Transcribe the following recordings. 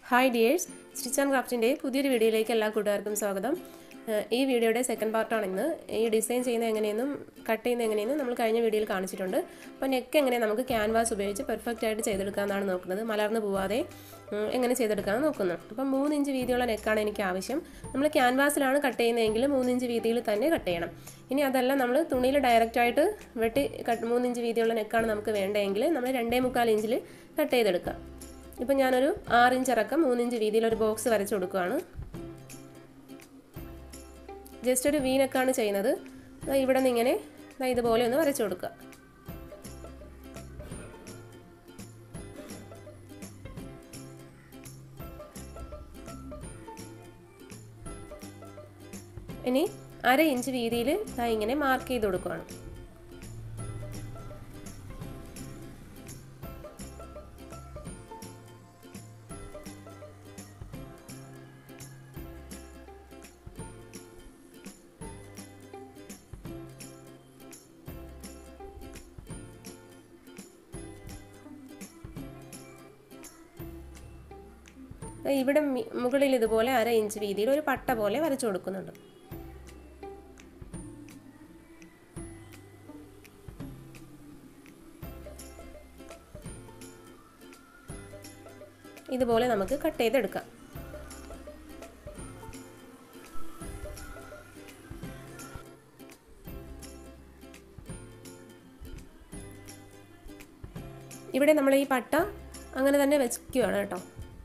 hi dears stitch and ക്രാഫ്റ്റിൻ്റെ പുതിയൊരു വീഡിയോയിലേക്ക് എല്ലാ കൂട്ടുകാർക്കും സ്വാഗതം ഏഹ് ഈ വീഡിയോയുടെ സെക്കൻഡ് പാർട്ടാണ് ഇന്ന് ഈ ഡിസൈൻ ചെയ്യുന്നത് എങ്ങനെയെന്നും കട്ട് ചെയ്യുന്നത് എങ്ങനെയെന്നും നമ്മൾ കഴിഞ്ഞ വീഡിയോയിൽ കാണിച്ചിട്ടുണ്ട് അപ്പോൾ നെക്ക് എങ്ങനെ നമുക്ക് ക്യാൻവാസ് ഉപയോഗിച്ച് പെർഫെക്റ്റ് ആയിട്ട് ചെയ്തെടുക്കാമെന്നാണ് നോക്കുന്നത് മലർന്നു പോവാതെ ഉം, എങ്ങനെ ചെയ്തെടുക്കാമെന്ന് നോക്കുന്നത് അപ്പം മൂന്ന് ഇഞ്ച് വീതിയുള്ള നെക്കാണ് എനിക്ക് ആവശ്യം നമ്മൾ ക്യാൻവാസിലാണ് കട്ട് ചെയ്യുന്നതെങ്കിൽ മൂന്ന് ഇഞ്ച് വീതിയിൽ തന്നെ കട്ട് ചെയ്യണം ഇനി അതല്ല നമ്മൾ തുണിയിൽ ഡയറക്റ്റായിട്ട് വെട്ടി കട്ട് മൂന്ന് ഇഞ്ച് വീതിയുള്ള നെക്കാണ് നമുക്ക് വേണ്ടതെങ്കിൽ നമ്മൾ രണ്ടേ മുക്കാൽ ഇഞ്ചിൽ കട്ട് ചെയ്തെടുക്കുക ഇപ്പം ഞാനൊരു ആറ് ഇഞ്ച് ഇറക്കം മൂന്ന് ഇഞ്ച് വീതിയിൽ ഒരു ബോക്സ് വരച്ചു കൊടുക്കുകയാണ് ജസ്റ്റ് ഒരു വീനക്കാണ് ചെയ്യുന്നത് ദാ ഇവിടെ നിന്ന് ഇങ്ങനെ ദാ ഇതുപോലെ ഒന്ന് വരച്ചു കൊടുക്കുക ഇനി അര ഇഞ്ച് വീതിയിൽ ദാ ഇങ്ങനെ മാർക്ക് ചെയ്ത് കൊടുക്കുകയാണ് ദാ ഇവിടെ മി- മുകളിൽ ഇതുപോലെ അര ഇഞ്ച് വീതിയിൽ ഒരു പട്ട പോലെ വരച്ചു കൊടുക്കുന്നുണ്ട് ഇതുപോലെ നമുക്ക് കട്ട് ചെയ്തെടുക്കാം ഇവിടെ നമ്മൾ ഈ പട്ട അങ്ങനെ തന്നെ വെക്കുകയാണ് കേട്ടോ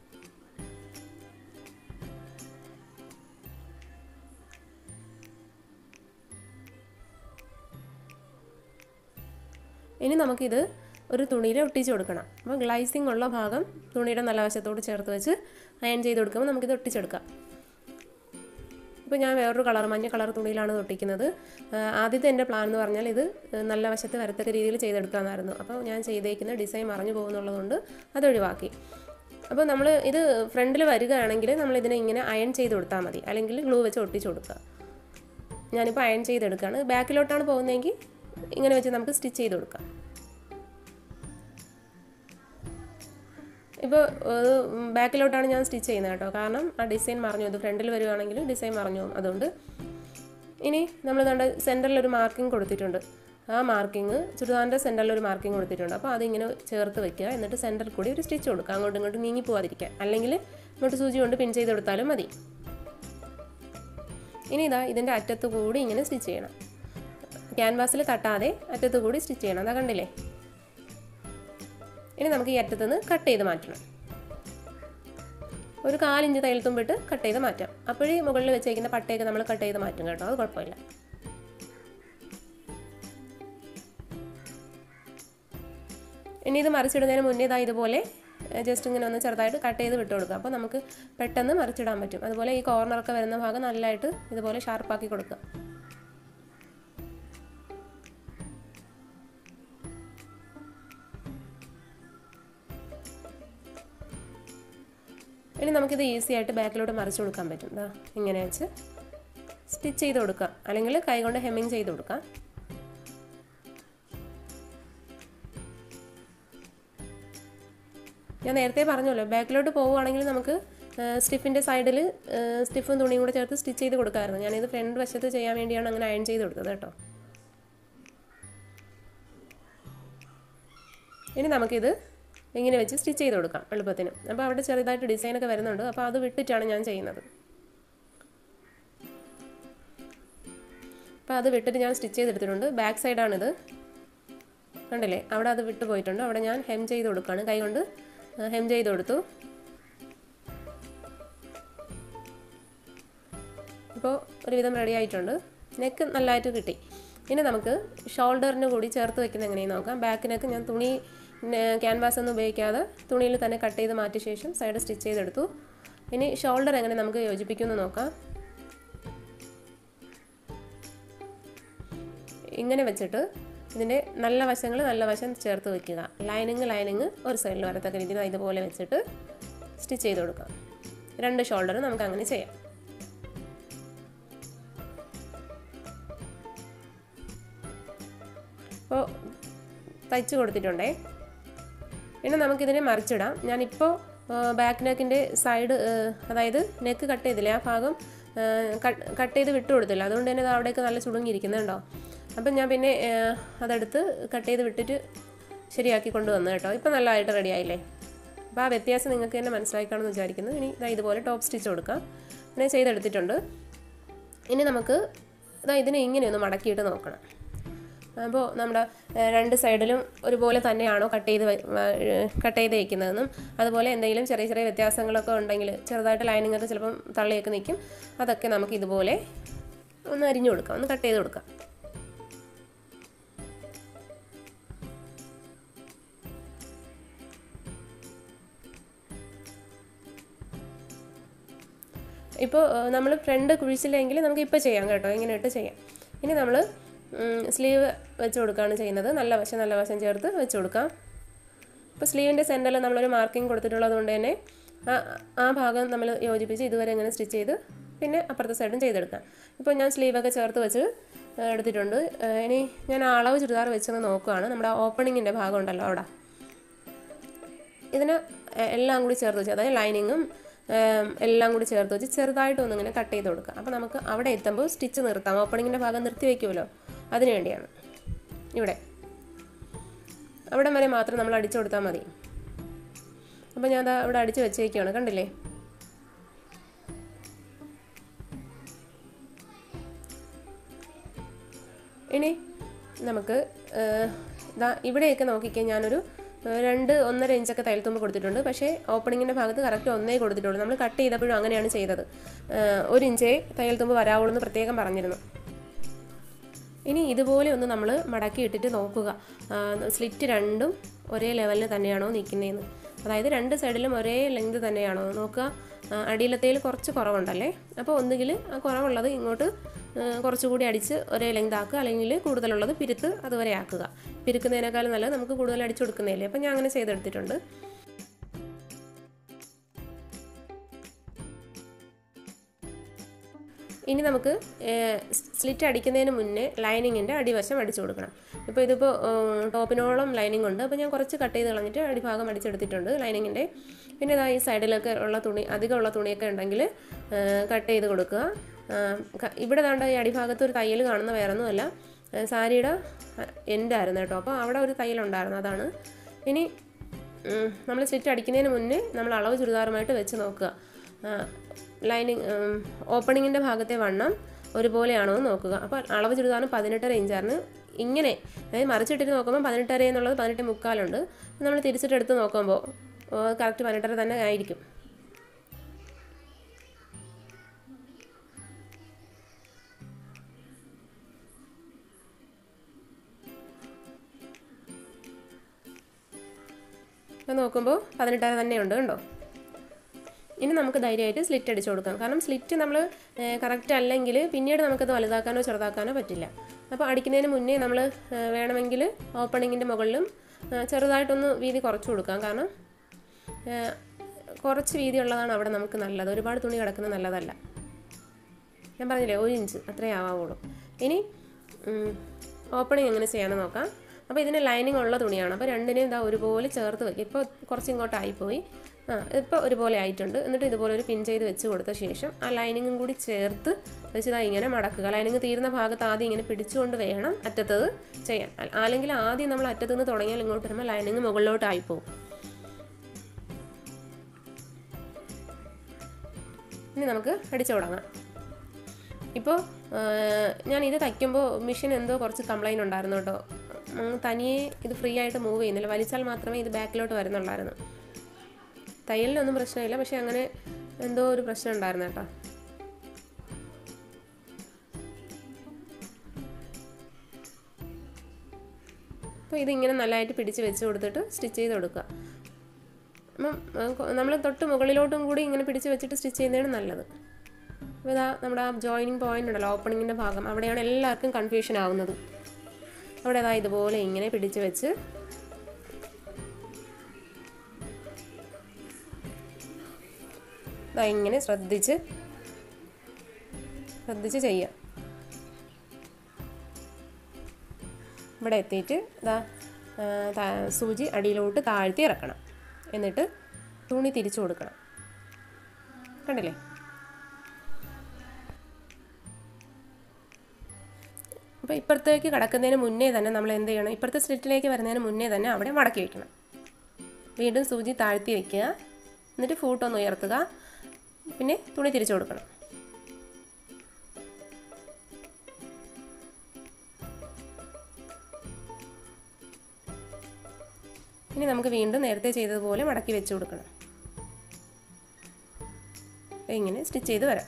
ഇനി നമുക്കിത് ഒരു തുണിയിൽ ഒട്ടിച്ച് കൊടുക്കണം അപ്പോൾ ഗ്ലൈസിങ് ഉള്ള ഭാഗം തുണിയുടെ നല്ല വശത്തോട് ചേർത്ത് വെച്ച് അയൺ ചെയ്ത് കൊടുക്കുമ്പോൾ നമുക്കിത് ഒട്ടിച്ചെടുക്കാം ഇപ്പോൾ ഞാൻ വേറൊരു കളർ മഞ്ഞ കളർ തുണിയിലാണ് ഇത് ഒട്ടിക്കുന്നത് ആ, ആദ്യത്തെ എൻ്റെ പ്ലാൻ എന്ന് പറഞ്ഞാൽ ഇത് നല്ല വശത്ത് വരത്തക്ക രീതിയിൽ ചെയ്തെടുക്കാമെന്നായിരുന്നു അപ്പോൾ ഞാൻ ചെയ്തേക്കുന്ന ഡിസൈൻ മറഞ്ഞു പോകുന്നുള്ളതുകൊണ്ട് അത് ഒഴിവാക്കി അപ്പോൾ നമ്മൾ ഇത് ഫ്രണ്ടിൽ വരികയാണെങ്കിൽ നമ്മൾ ഇതിനെ ഇങ്ങനെ അയൺ ചെയ്ത് കൊടുത്താൽ മതി അല്ലെങ്കിൽ ഗ്ലൂ വെച്ച് ഒട്ടിച്ച് കൊടുക്കുക ഞാനിപ്പോൾ അയൺ ചെയ്തെടുക്കുകയാണ് ബാക്കിലോട്ടാണ് പോകുന്നതെങ്കിൽ ഇങ്ങനെ വെച്ച് നമുക്ക് സ്റ്റിച്ച് ചെയ്ത് കൊടുക്കാം ഇപ്പോൾ ബാക്കിലോട്ടാണ് ഞാൻ സ്റ്റിച്ച് ചെയ്യുന്നത് കേട്ടോ കാരണം ആ ഡിസൈൻ മറഞ്ഞു ഇത് ഫ്രണ്ടിൽ വരുവാണെങ്കിൽ ഡിസൈൻ മറഞ്ഞു പോകും അതുകൊണ്ട് ഇനി നമ്മൾ നമ്മുടെ സെൻറ്ററിൽ ഒരു മാർക്കിംഗ് കൊടുത്തിട്ടുണ്ട് ആ മാർക്കിംഗ് ചുരിദാറിൻ്റെ സെൻറ്ററിൽ ഒരു മാർക്കിംഗ് കൊടുത്തിട്ടുണ്ട് അപ്പോൾ അതിങ്ങനെ ചേർത്ത് വെക്കുക എന്നിട്ട് സെൻറ്ററിൽ കൂടി ഒരു സ്റ്റിച്ച് കൊടുക്കുക അങ്ങോട്ടും ഇങ്ങോട്ടും നീങ്ങി പോവാതിരിക്കുക അല്ലെങ്കിൽ ഇങ്ങോട്ട് സൂചി കൊണ്ട് പിൻ ചെയ്ത് കൊടുത്താലും മതി ഇനി ഇതാ ഇതിൻ്റെ അറ്റത്ത് കൂടി ഇങ്ങനെ സ്റ്റിച്ച് ചെയ്യണം ക്യാൻവാസിൽ തട്ടാതെ അറ്റത്ത് കൂടി സ്റ്റിച്ച് ചെയ്യണം അതാ കണ്ടില്ലേ ഇനി നമുക്ക് ഈ അറ്റത്ത് നിന്ന് കട്ട് ചെയ്ത് മാറ്റണം ഒരു കാലിഞ്ച് തയ്യൽ തുമ്പിട്ട് കട്ട് ചെയ്ത് മാറ്റാം അപ്പോഴേ മുകളിൽ വെച്ചേക്കുന്ന പട്ടയൊക്കെ നമ്മൾ കട്ട് ചെയ്ത് മാറ്റും കേട്ടോ അത് കുഴപ്പമില്ല ഇനി ഇത് മറിച്ചിടുന്നതിന് മുന്നേ ഇതാ ഇതുപോലെ ജസ്റ്റ് ഇങ്ങനെ ഒന്ന് ചെറുതായിട്ട് കട്ട് ചെയ്ത് വിട്ട് കൊടുക്കുക അപ്പോൾ നമുക്ക് പെട്ടെന്ന് മറിച്ചിടാൻ പറ്റും അതുപോലെ ഈ കോർണറൊക്കെ വരുന്ന ഭാഗം നല്ലതായിട്ട് ഇതുപോലെ ഷാർപ്പാക്കി കൊടുക്കുക ഇനി നമുക്കിത് ഈസി ആയിട്ട് ബാക്കിലോട്ട് മറിച്ച് കൊടുക്കാൻ പറ്റും ദാ ഇങ്ങനെ വെച്ച് സ്റ്റിച്ച് ചെയ്ത് കൊടുക്കാം അല്ലെങ്കിൽ കൈകൊണ്ട് ഹെമ്മിങ് ചെയ്ത് കൊടുക്കാം ഞാൻ നേരത്തെ പറഞ്ഞല്ലോ ബാക്കിലോട്ട് പോവുകയാണെങ്കിൽ നമുക്ക് സ്റ്റിഫിൻ്റെ സൈഡിൽ സ്റ്റിഫും തുണിയും കൂടെ ചേർത്ത് സ്റ്റിച്ച് ചെയ്ത് കൊടുക്കാമായിരുന്നു ഞാനിത് ഫ്രണ്ട് വശത്ത് ചെയ്യാൻ വേണ്ടിയാണ് അങ്ങനെ അയൺ ചെയ്ത് കൊടുത്തത് കേട്ടോ ഇനി നമുക്കിത് ഇങ്ങനെ വെച്ച് സ്റ്റിച്ച് ചെയ്ത് കൊടുക്കാം എളുപ്പത്തിന് അപ്പോൾ അവിടെ ചെറുതായിട്ട് ഡിസൈനൊക്കെ വരുന്നുണ്ട് അപ്പോൾ അത് വിട്ടിട്ടാണ് ഞാൻ ചെയ്യുന്നത് അപ്പോൾ അത് വിട്ടിട്ട് ഞാൻ സ്റ്റിച്ച് ചെയ്തെടുത്തിട്ടുണ്ട് ബാക്ക് സൈഡാണിത് കണ്ടില്ലേ അവിടെ അത് വിട്ട് പോയിട്ടുണ്ട് അവിടെ ഞാൻ ഹെം ചെയ്ത് കൊടുക്കുകയാണ് കൈ കൊണ്ട് ഹെം ചെയ്ത് കൊടുത്തു ഇപ്പോൾ ഒരുവിധം റെഡി ആയിട്ടുണ്ട് നെക്ക് നല്ലതായിട്ട് കിട്ടി ഇനി നമുക്ക് ഷോൾഡറിന് കൂടി ചേർത്ത് വെക്കുന്നത് എങ്ങനെയെന്ന് നോക്കാം ബാക്ക് നെക്ക് ഞാൻ തുണി ക്യാൻവാസ് ഒന്നും ഉപയോഗിക്കാതെ തുണിയിൽ തന്നെ കട്ട് ചെയ്ത് മാറ്റിയ ശേഷം സൈഡ് സ്റ്റിച്ച് ചെയ്തെടുത്തു ഇനി ഷോൾഡർ എങ്ങനെ നമുക്ക് യോജിപ്പിക്കുമെന്ന് നോക്കാം ഇങ്ങനെ വെച്ചിട്ട് ഇതിൻ്റെ നല്ല വശങ്ങൾ നല്ല വശം ചേർത്ത് വെക്കുക ലൈനിങ് ലൈനിങ് ഒരു സൈഡിൽ വരത്തക്ക രീതിയിൽ ഇതുപോലെ വെച്ചിട്ട് സ്റ്റിച്ച് ചെയ്ത് കൊടുക്കാം രണ്ട് ഷോൾഡർ നമുക്ക് അങ്ങനെ ചെയ്യാം അപ്പോൾ തയ്ച്ച് കൊടുത്തിട്ടുണ്ടേ ഇനി നമുക്കിതിനെ മറിച്ചിടാം ഞാനിപ്പോൾ ബാക്ക് നെക്കിൻ്റെ സൈഡ് അതായത് നെക്ക് കട്ട് ചെയ്തില്ലേ ആ ഭാഗം കട്ട് ചെയ്ത് വിട്ടു കൊടുത്തില്ല അതുകൊണ്ട് തന്നെ അത് അവിടേക്ക് നല്ല ചുടുങ്ങിയിരിക്കുന്നുണ്ടോ അപ്പം ഞാൻ പിന്നെ ആ, അതെടുത്ത് കട്ട് ചെയ്ത് വിട്ടിട്ട് ശരിയാക്കി കൊണ്ടുവന്നു കേട്ടോ ഇപ്പം നല്ലതായിട്ട് റെഡി ആയില്ലേ അപ്പോൾ ആ വ്യത്യാസം നിങ്ങൾക്ക് തന്നെ മനസ്സിലാക്കാമെന്ന് വിചാരിക്കുന്നു ഇനി ഇതാ ഇതുപോലെ ടോപ്പ് സ്റ്റിച്ച് കൊടുക്കാം അങ്ങനെ ചെയ്തെടുത്തിട്ടുണ്ട് ഇനി നമുക്ക് ഇതാ ഇതിനെ ഇങ്ങനെ ഒന്ന് മടക്കിയിട്ട് നോക്കണം അപ്പോൾ നമ്മുടെ ഏഹ്, രണ്ട് സൈഡിലും ഒരുപോലെ തന്നെയാണോ കട്ട് ചെയ്ത് കട്ട് ചെയ്ത് വയ്ക്കുന്നതെന്നും അതുപോലെ എന്തെങ്കിലും ചെറിയ ചെറിയ വ്യത്യാസങ്ങളൊക്കെ ഉണ്ടെങ്കിൽ ചെറുതായിട്ട് ലൈനിങ് ഒക്കെ ചിലപ്പം തള്ളിയൊക്കെ നിൽക്കും അതൊക്കെ നമുക്ക് ഇതുപോലെ ഒന്ന് അരിഞ്ഞു കൊടുക്കാം ഒന്ന് കട്ട് ചെയ്ത് കൊടുക്കാം ഇപ്പോൾ നമ്മൾ ഫ്രണ്ട് കുഴിച്ചില്ലെങ്കിൽ നമുക്ക് ഇപ്പോൾ ചെയ്യാം കേട്ടോ ഇങ്ങനെ ഇട്ട് ചെയ്യാം ഇനി നമ്മൾ സ്ലീവ് വെച്ച് കൊടുക്കുകയാണ് ചെയ്യുന്നത് നല്ല വശം നല്ല വശം ചേർത്ത് വെച്ച് കൊടുക്കാം ഇപ്പോൾ സ്ലീവിൻ്റെ സെൻറ്ററിൽ നമ്മളൊരു മാർക്കിംഗ് കൊടുത്തിട്ടുള്ളത് കൊണ്ട് തന്നെ ആ ആ ഭാഗം നമ്മൾ യോജിപ്പിച്ച് ഇതുവരെ ഇങ്ങനെ സ്റ്റിച്ച് ചെയ്ത് പിന്നെ അപ്പുറത്തെ സൈഡും ചെയ്തെടുക്കാം ഇപ്പോൾ ഞാൻ സ്ലീവൊക്കെ ചേർത്ത് വെച്ച് ആ, എടുത്തിട്ടുണ്ട് ആ, ഇനി ഞാൻ അളവ് ചുരിദാർ വെച്ചൊന്ന് നോക്കുകയാണ് നമ്മുടെ ഓപ്പണിങ്ങിൻ്റെ ഭാഗം ഉണ്ടല്ലോ അവിടെ ഇതിന് എ- എല്ലാം കൂടി ചേർത്ത് വെച്ച് അതായത് ലൈനിങ്ങും ഏം, എല്ലാം കൂടി ചേർത്ത് വെച്ച് ചെറുതായിട്ടൊന്ന് ഇങ്ങനെ കട്ട് ചെയ്ത് കൊടുക്കുക അപ്പോൾ നമുക്ക് അവിടെ എത്തുമ്പോൾ സ്റ്റിച്ച് നിർത്താം ഓപ്പണിങ്ങിൻ്റെ ഭാഗം നിർത്തി വയ്ക്കുമല്ലോ അതിന് വേണ്ടിയാണ് ഇവിടെ അവിടെ വരെ മാത്രം നമ്മൾ അടിച്ചു കൊടുത്താൽ മതി അപ്പോൾ ഞാൻ ദാ ഇവിടെ അടിച്ച് വെച്ചേക്കാണ് കണ്ടില്ലേ ഇനി നമുക്ക് ഏഹ്, ദാ ഇവിടെയൊക്കെ നോക്കിക്കേ ഞാനൊരു ഏഹ്, രണ്ട് ഒന്നര ഇഞ്ചൊക്കെ തയ്യൽത്തുമ്പ് കൊടുത്തിട്ടുണ്ട് പക്ഷേ ഓപ്പണിങ്ങിൻ്റെ ഭാഗത്ത് കറക്റ്റ് ഒന്നേ കൊടുത്തിട്ടുള്ളൂ നമ്മൾ കട്ട് ചെയ്തപ്പോഴും അങ്ങനെയാണ് ചെയ്തത് ഏഹ്, ഒരു ഇഞ്ചേ തയ്യൽത്തുമ്പ് വരാവുള്ളൂ എന്ന് പ്രത്യേകം പറഞ്ഞിരുന്നു ഇനി ഇതുപോലെ ഒന്ന് നമ്മൾ മടക്കി ഇട്ടിട്ട് നോക്കുക സ്ലിറ്റ് രണ്ടും ഒരേ ലെവലിൽ തന്നെയാണോ നിൽക്കുന്നതെന്ന് അതായത് രണ്ട് സൈഡിലും ഒരേ ലെങ്ത് തന്നെയാണോ എന്ന് നോക്കുക ആ, അടിയിലത്തേൽ കുറച്ച് കുറവുണ്ടല്ലേ അപ്പോൾ ഒന്നുകിൽ ആ കുറവുള്ളത് ഇങ്ങോട്ട് ആ, കുറച്ചുകൂടി അടിച്ച് ഒരേ ലെങ്ത് ആക്കുക അല്ലെങ്കിൽ കൂടുതലുള്ളത് പിരുത്ത് അതുവരെ ആക്കുക പിരുക്കുന്നതിനേക്കാളും നല്ലത് നമുക്ക് കൂടുതൽ അടിച്ചു കൊടുക്കുന്നതല്ലേ അപ്പോൾ ഞാൻ അങ്ങനെ ചെയ്തെടുത്തിട്ടുണ്ട് ഇനി നമുക്ക് സ്ലിറ്റ് അടിക്കുന്നതിന് മുന്നേ ലൈനിങ്ങിൻ്റെ അടിവശം അടിച്ചു കൊടുക്കണം ഇപ്പോൾ ഇതിപ്പോൾ ടോപ്പിനോളം ലൈനിങ് ഉണ്ട് അപ്പോൾ ഞാൻ കുറച്ച് കട്ട് ചെയ്ത് കളഞ്ഞിട്ട് അടിഭാഗം അടിച്ചെടുത്തിട്ടുണ്ട് ലൈനിങ്ങിൻ്റെ പിന്നെ ഇതാ ഈ സൈഡിലൊക്കെ ഉള്ള തുണി അധികമുള്ള തുണിയൊക്കെ ഉണ്ടെങ്കിൽ കട്ട് ചെയ്ത് കൊടുക്കുക ആ, ക- ഇവിടെ ദാണ്ട ഈ അടിഭാഗത്ത് ഒരു തയ്യൽ കാണുന്ന വേറൊന്നുമല്ല ആ, സാരിയുടെ എൻഡായിരുന്നു കേട്ടോ അപ്പോൾ അവിടെ ഒരു തയ്യലുണ്ടായിരുന്നു അതാണ് ഇനി നമ്മൾ സ്റ്റിച്ച് അടിക്കുന്നതിന് മുന്നേ നമ്മൾ അളവ് ചുരിദാറുമായിട്ട് വെച്ച് നോക്കുക ലൈനിങ് ഓപ്പണിങ്ങിൻ്റെ ഭാഗത്തെ വണ്ണം ഒരുപോലെയാണോ എന്ന് നോക്കുക അപ്പോൾ അളവ് ചുരിദാറിന് പതിനെട്ടര ഇഞ്ചാണ് ഇങ്ങനെ അതായത് മറിച്ചിട്ടിട്ട് നോക്കുമ്പോൾ പതിനെട്ടര എന്നുള്ളത് പതിനെട്ട് മുക്കാലുണ്ട് നമ്മൾ തിരിച്ചിട്ട് എടുത്ത് നോക്കുമ്പോൾ കറക്റ്റ് പതിനെട്ടര തന്നെ ആയിരിക്കും അപ്പോൾ നോക്കുമ്പോൾ പതിനെട്ടര തന്നെയുണ്ട് കണ്ടോ ഇനി നമുക്ക് ധൈര്യമായിട്ട് സ്ലിറ്റ് അടിച്ചു കൊടുക്കാം കാരണം സ്ലിറ്റ് നമ്മൾ കറക്റ്റ് അല്ലെങ്കിൽ പിന്നീട് നമുക്കത് വലുതാക്കാനോ ചെറുതാക്കാനോ പറ്റില്ല അപ്പോൾ അടിക്കുന്നതിന് മുന്നേ നമ്മൾ വേണമെങ്കിൽ ഓപ്പണിങ്ങിൻ്റെ മുകളിലും ആ, ചെറുതായിട്ടൊന്ന് വീതി കുറച്ച് കൊടുക്കാം കാരണം ആ, കുറച്ച് വീതി ഉള്ളതാണ് അവിടെ നമുക്ക് നല്ലത് ഒരുപാട് തുണി കിടക്കുന്നത് നല്ലതല്ല ഞാൻ പറഞ്ഞില്ലേ ഒരു ഇഞ്ച് അത്രേ ആവാവുള്ളൂ ഇനി ഓപ്പണിങ് എങ്ങനെ ചെയ്യാമെന്ന് നോക്കാം അപ്പോൾ ഇതിന് ലൈനിങ് ഉള്ള തുണിയാണ് അപ്പോൾ രണ്ടിനെയും ഇതാ ഒരുപോലെ ചേർത്ത് വയ്ക്കും ഇപ്പോൾ കുറച്ച് ഇങ്ങോട്ടായിപ്പോയി ആ ഇപ്പോൾ ഒരുപോലെ ആയിട്ടുണ്ട് എന്നിട്ട് ഇതുപോലെ ഒരു പിൻ ചെയ്ത് വെച്ച് കൊടുത്ത ശേഷം ആ ലൈനിങ്ങും കൂടി ചേർത്ത് വെച്ച് ഇതാ ഇങ്ങനെ മടക്കുക ലൈനിങ് തീരുന്ന ഭാഗത്ത് ആദ്യം ഇങ്ങനെ പിടിച്ചുകൊണ്ട് വേണം അറ്റത്തത് ചെയ്യാൻ അ- അല്ലെങ്കിൽ ആദ്യം നമ്മൾ അറ്റത്ത് നിന്ന് തുടങ്ങിയാൽ ഇങ്ങോട്ട് വരുമ്പോൾ ലൈനിങ് മുകളിലോട്ടായി പോകും ഇനി നമുക്ക് അടിച്ചു തുടങ്ങാം ഇപ്പോൾ ഞാൻ ഇത് തയ്ക്കുമ്പോൾ മെഷീൻ എന്തോ കുറച്ച് കംപ്ലൈൻറ്റ് ഉണ്ടായിരുന്നു കേട്ടോ ഉം, തനിയെ ഇത് ഫ്രീ ആയിട്ട് മൂവ് ചെയ്യുന്നില്ല വലിച്ചാൽ മാത്രമേ ഇത് ബാക്കിലോട്ട് വരുന്നുള്ളായിരുന്നു തയ്യലിനൊന്നും പ്രശ്നമില്ല പക്ഷേ അങ്ങനെ എന്തോ ഒരു പ്രശ്നം ഉണ്ടായിരുന്നു കേട്ടോ അപ്പോൾ ഇതിങ്ങനെ നല്ലതായിട്ട് പിടിച്ച് വെച്ച് കൊടുത്തിട്ട് സ്റ്റിച്ച് ചെയ്ത് കൊടുക്കുക അപ്പം നമ്മൾ തൊട്ട് മുകളിലോട്ടും കൂടി ഇങ്ങനെ പിടിച്ച് വെച്ചിട്ട് സ്റ്റിച്ച് ചെയ്യുന്നതാണ് നല്ലത് അപ്പോൾ ഇതാ നമ്മുടെ ആ ജോയിനിങ് പോയിന്റ് ഉണ്ടല്ലോ ഓപ്പണിങ്ങിൻ്റെ ഭാഗം അവിടെയാണ് എല്ലാവർക്കും കൺഫ്യൂഷൻ ആവുന്നത് അവിടെ അതാ ഇതുപോലെ ഇങ്ങനെ പിടിച്ച് വെച്ച് ഇതാ ഇങ്ങനെ ശ്രദ്ധിച്ച് ശ്രദ്ധിച്ച് ചെയ്യുക ഇവിടെ എത്തിയിട്ട് ഇതാ ആ, താ- സൂചി അടിയിലോട്ട് താഴ്ത്തി ഇറക്കണം എന്നിട്ട് തുണി തിരിച്ചു കൊടുക്കണം കണ്ടില്ലേ അപ്പോൾ ഇപ്പുറത്തേക്ക് കടക്കുന്നതിന് മുന്നേ തന്നെ നമ്മൾ എന്ത് ചെയ്യണം ഇപ്പുറത്തെ സ്ലിറ്റിലേക്ക് വരുന്നതിന് മുന്നേ തന്നെ അവിടെ മടക്കി വയ്ക്കണം വീണ്ടും സൂചി താഴ്ത്തി വയ്ക്കുക എന്നിട്ട് ഫൂട്ടൊന്ന് ഉയർത്തുക പിന്നെ തുണി തിരിച്ചു കൊടുക്കണം ഇനി നമുക്ക് വീണ്ടും നേരത്തെ ചെയ്തതുപോലെ മടക്കി വെച്ച് കൊടുക്കണം ഇങ്ങനെ സ്റ്റിച്ച് ചെയ്ത് വരാം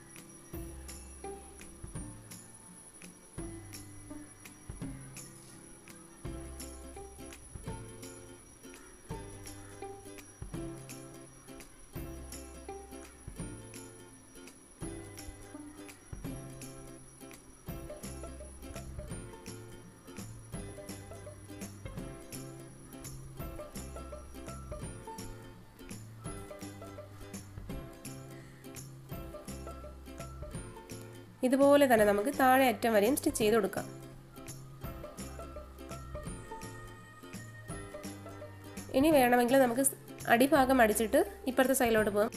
ഇതുപോലെ തന്നെ നമുക്ക് താഴെ അറ്റം വരെയും സ്റ്റിച്ച് ചെയ്ത് കൊടുക്കാം ഇനി വേണമെങ്കിൽ നമുക്ക് അടിഭാഗം അടിച്ചിട്ട് ഇപ്പുറത്തെ സൈഡിലോട്ട് പോകാം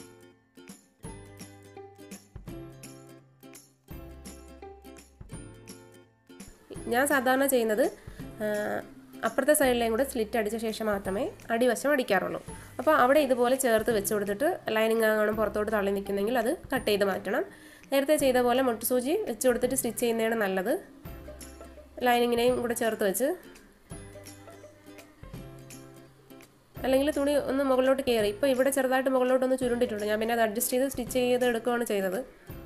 ഞാൻ സാധാരണ ചെയ്യുന്നത് അപ്പുറത്തെ സൈഡിലേയും കൂടെ സ്ലിറ്റ് അടിച്ച ശേഷം മാത്രമേ അടിവശം അടിക്കാറുള്ളൂ അപ്പോൾ അവിടെ ഇതുപോലെ ചേർത്ത് വെച്ച് കൊടുത്തിട്ട് ലൈനിങ് ആകണം പുറത്തോട്ട് തള്ളി നിൽക്കുന്നെങ്കിൽ അത് കട്ട് ചെയ്ത് മാറ്റണം നേരത്തെ ചെയ്ത പോലെ മുട്ടുസൂചി വെച്ച് കൊടുത്തിട്ട് സ്റ്റിച്ച് ചെയ്യുന്നതാണ് നല്ലത് ലൈനിങ്ങിനെയും കൂടെ ചേർത്ത് വെച്ച് അല്ലെങ്കിൽ തുണി ഒന്ന് മുകളിലോട്ട് കയറി ഇപ്പോൾ ഇവിടെ ചെറുതായിട്ട് മുകളിലോട്ടൊന്ന് ചുരുണ്ടിട്ടുണ്ട് ഞാൻ പിന്നെ അത് അഡ്ജസ്റ്റ് ചെയ്ത് സ്റ്റിച്ച് ചെയ്ത് എടുക്കുകയാണ് ചെയ്തത്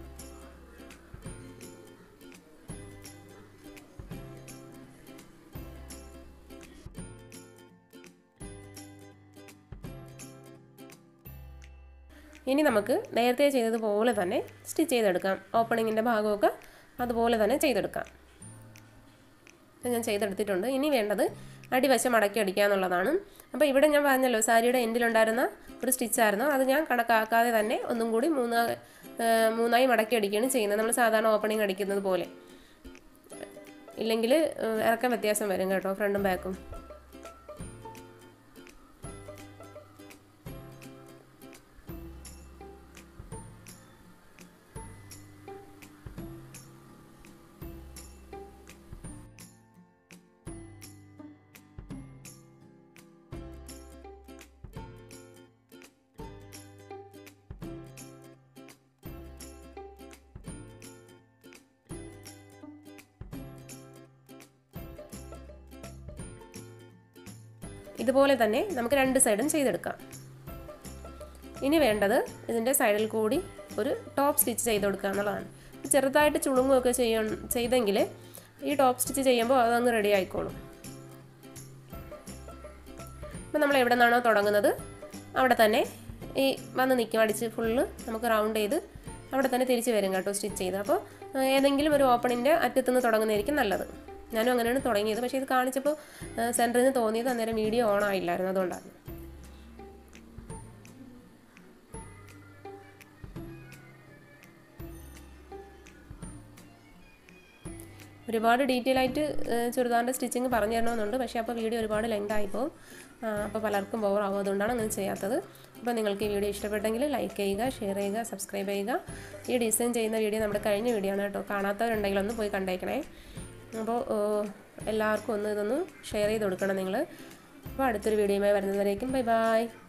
ഇനി നമുക്ക് നേരത്തെ ചെയ്തതുപോലെ തന്നെ സ്റ്റിച്ച് ചെയ്തെടുക്കാം ഓപ്പണിങ്ങിൻ്റെ ഭാഗമൊക്കെ അതുപോലെ തന്നെ ചെയ്തെടുക്കാം ഞാൻ ചെയ്തെടുത്തിട്ടുണ്ട് ഇനി വേണ്ടത് അടിവശം മടക്കി അടിക്കുക എന്നുള്ളതാണ് അപ്പോൾ ഇവിടെ ഞാൻ പറഞ്ഞല്ലോ സാരിയുടെ എൻഡിലുണ്ടായിരുന്ന ഒരു സ്റ്റിച്ചായിരുന്നു അത് ഞാൻ കണക്കാക്കാതെ തന്നെ ഒന്നും കൂടി മൂന്നാ മൂന്നായി മടക്കി അടിക്കുകയാണ് ചെയ്യുന്നത് നമ്മൾ സാധാരണ ഓപ്പണിങ് അടിക്കുന്നത് പോലെ ഇല്ലെങ്കിൽ ഇറക്കം വ്യത്യാസം വരും കേട്ടോ ഫ്രണ്ടും ബാക്കും ഇതുപോലെ തന്നെ നമുക്ക് രണ്ട് സൈഡും ചെയ്തെടുക്കാം ഇനി വേണ്ടത് ഇതിൻ്റെ സൈഡിൽ കൂടി ഒരു ടോപ്പ് സ്റ്റിച്ച് ചെയ്ത് കൊടുക്കുക എന്നുള്ളതാണ് ചെറുതായിട്ട് ചുളുങ്ങുകയൊക്കെ ചെയ്യ ചെയ്തെങ്കിൽ ഈ ടോപ്പ് സ്റ്റിച്ച് ചെയ്യുമ്പോൾ അതങ്ങ് റെഡി ആയിക്കോളും അപ്പോൾ നമ്മൾ എവിടെ നിന്നാണോ തുടങ്ങുന്നത് അവിടെ തന്നെ ഈ വന്ന് നിൽക്കും അടിച്ച് ഫുള്ള് നമുക്ക് റൗണ്ട് ചെയ്ത് അവിടെ തന്നെ തിരിച്ച് വരും കേട്ടോ സ്റ്റിച്ച് ചെയ്ത് അപ്പോൾ ഏതെങ്കിലും ഒരു ഓപ്പണിൻ്റെ അറ്റത്തുനിന്ന് തുടങ്ങുന്നതായിരിക്കും നല്ലത് ഞാനും അങ്ങനെയാണ് തുടങ്ങിയത് പക്ഷേ ഇത് കാണിച്ചപ്പോൾ സെൻറ്ററിൽ നിന്ന് തോന്നിയത് അന്നേരം വീഡിയോ ഓൺ ആയില്ലായിരുന്നു അതുകൊണ്ടാണ് ഒരുപാട് ഡീറ്റെയിൽ ആയിട്ട് ചുരിദാറിൻ്റെ സ്റ്റിച്ചിങ് പറഞ്ഞു തരണമെന്നുണ്ട് പക്ഷേ അപ്പോൾ വീഡിയോ ഒരുപാട് ലെങ്ത് ആയിപ്പോവും അപ്പോൾ പലർക്കും ബോറാവും അതുകൊണ്ടാണ് അങ്ങനെ ചെയ്യാത്തത് അപ്പോൾ നിങ്ങൾക്ക് ഈ വീഡിയോ ഇഷ്ടപ്പെട്ടെങ്കിൽ ലൈക്ക് ചെയ്യുക ഷെയർ ചെയ്യുക സബ്സ്ക്രൈബ് ചെയ്യുക ഈ ഡിസൈൻ ചെയ്യുന്ന വീഡിയോ നമ്മുടെ കഴിഞ്ഞ വീഡിയോ ആണ് കേട്ടോ കാണാത്തവരുണ്ടെങ്കിൽ ഒന്ന് പോയി കണ്ടേക്കണേ അപ്പോൾ എല്ലാവർക്കും ഒന്ന് ഇതൊന്ന് ഷെയർ ചെയ്ത് കൊടുക്കണം നിങ്ങൾ അപ്പോൾ അടുത്തൊരു വീഡിയോയുമായി വരുന്നവരേക്കും ബൈ ബൈ